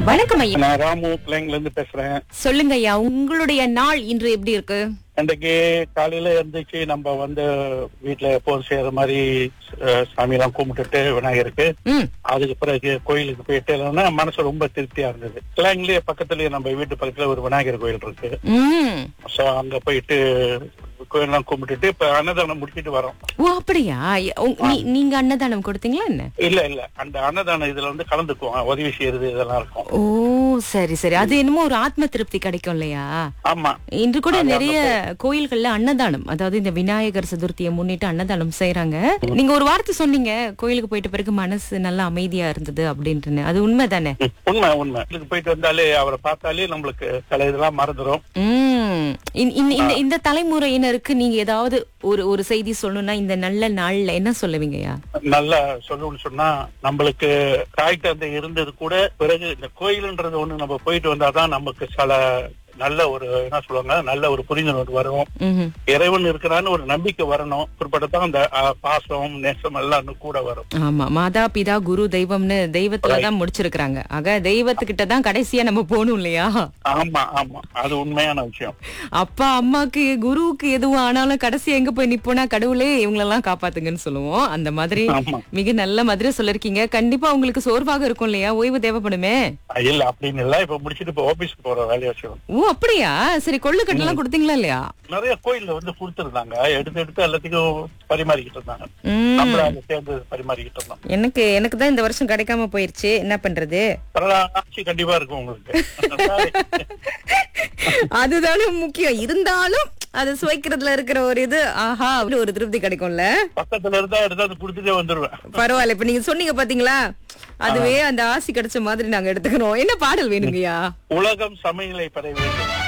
வணக்கம் ஐயா நான் ராமு பிள்ளைங்கல இருந்து பேசுறேன் சொல்லுங்க ஐயா உங்களுடைய நாள் இன்று எப்படி இருக்கு இன்றைக்கு காலையில இருந்துச்சு நம்ம வந்து வீட்டுல எப்போதும் செய்யற மாதிரி அஹ், சாமியெல்லாம் கும்பிட்டுட்டு விநாயகருக்கு ம் அதுக்கு பிறகு கோயிலுக்கு போயிட்டு இல்லைன்னா மனசு ரொம்ப திருப்தியா இருந்தது கிளாங்லயே பக்கத்துலயே நம்ம வீட்டு பக்கத்துல ஒரு விநாயகர் கோயில் இருக்கு ம் சோ அங்க போயிட்டு கோயிலெல்லாம் கும்பிட்டுட்டு இப்ப அன்னதானம் முடிச்சிட்டு வரோம் ஓ அப்படியா ஐயா, உங்க- நீ- நீங்க அன்னதானம் கொடுத்தீங்களா என்ன இல்ல இல்ல அந்த அன்னதானம் இதுல வந்து கலந்துக்குவோம் உதவி செய்யறது இதெல்லாம் இருக்கும் ஓ சரி சரி அது என்னமோ ஒரு ஆத்ம திருப்தி கிடைக்கும் இல்லையா ஆமா இன்று கூட அது நிறைய கோயில்கள்ல அன்னதானம் அதாவது இந்த விநாயகர் சதுர்த்தியை முன்னிட்டு அன்னதானம் செய்யறாங்க நீங்க ஒரு வார்த்தை சொன்னீங்க கோயிலுக்கு போயிட்ட பிறகு மனசு நல்லா அமைதியா இருந்தது அப்படின்ட்டு அது உண்மைதானே ம், உண்மை உண்மை இதுக்கு போயிட்டு வந்தாலே அவரை பார்த்தாலே நம்மளுக்கு சில இதெல்லாம் மறந்துடும் உம் இந்த- இந்த- இந்த இந்த தலைமுறையினருக்கு நீங்க ஏதாவது ஒரு ஒரு செய்தி சொல்லணும்னா இந்த நல்ல நாள்ல என்ன சொல்லுவீங்கய்யா நல்லா சொல்லணும்னு சொன்னா நம்மளுக்கு தாய் தந்தை இருந்தது கூட பிறகு இந்த கோயில்ன்றது ஒண்ணு நம்ம போயிட்டு வந்தாதான் நமக்கு சில நல்ல ஒரு என்ன சொல்லுவாங்க நல்ல ஒரு புரிந்துணர்வு வரும் ம்ஹும். இறைவன் இருக்கிறான்னு ஒரு நம்பிக்கை வரணும் பிற்பட்டதான் அந்த அஹ், பாசம் நேசம் எல்லாம் இன்னும் கூட வரும் ஆமா மாதா பிதா குரு தெய்வம்னு தெய்வத்துலதான் முடிச்சிருக்காங்க ஆக தெய்வத்துக்கிட்ட தான் கடைசியா நம்ம போகணும் இல்லையா ஆமா ஆமா அது உண்மையான விஷயம் அப்பா அம்மாக்கு குருவுக்கு எதுவும் ஆனாலும் கடைசி எங்க போய் நிப்போனா கடவுளே இவங்களெல்லாம் காப்பாத்துங்கன்னு சொல்லுவோம் அந்த மாதிரி ஆமா மிக நல்ல மாதிரி சொல்லிருக்கீங்க கண்டிப்பா உங்களுக்கு சோர்வாக இருக்கும் இல்லையா ஓய்வு தேவைப்படுமே அஹ், இல்ல அப்படின்னு இல்ல இப்ப முடிச்சிட்டு இப்ப ஆபீஸ்க்கு போற வேலையை செய்யணும் ஓ அப்படியா சரி கொள்ளு கட்டெல்லாம் கொடுத்தீங்களா இல்லையா நிறைய கோயில்ல வந்து கொடுத்துருந்தாங்க எடுத்து எடுத்து எல்லாத்தையும் பரிமாறிக்கிட்டு இருந்தாங்க உம் நம்மள அதை சேர்ந்து பரிமாறிக்கிட்டு இருந்தோம் எனக்கு எனக்கு தான் இந்த வருஷம் கிடைக்காம போயிருச்சு என்ன பண்றது ஆட்சி கண்டிப்பா இருக்கும் உங்களுக்கு அதுதானே முக்கியம் இருந்தாலும் அது சுவைக்கிறதுல இருக்கிற ஒரு இது ஆஹா அப்படி ஒரு திருப்தி கிடைக்கும்ல பக்கத்துல இருந்தா எடுத்து கொடுத்துட்டே வந்துருவேன் பரவாயில்ல இப்ப நீங்க சொன்னீங்க பாத்தீங்களா அதுவே அந்த ஆசி கிடைச்ச மாதிரி நாங்க எடுத்துக்கிறோம் என்ன பாடல் வேணுங்கய்யா உலகம் சமையலை பெற வேண்டும்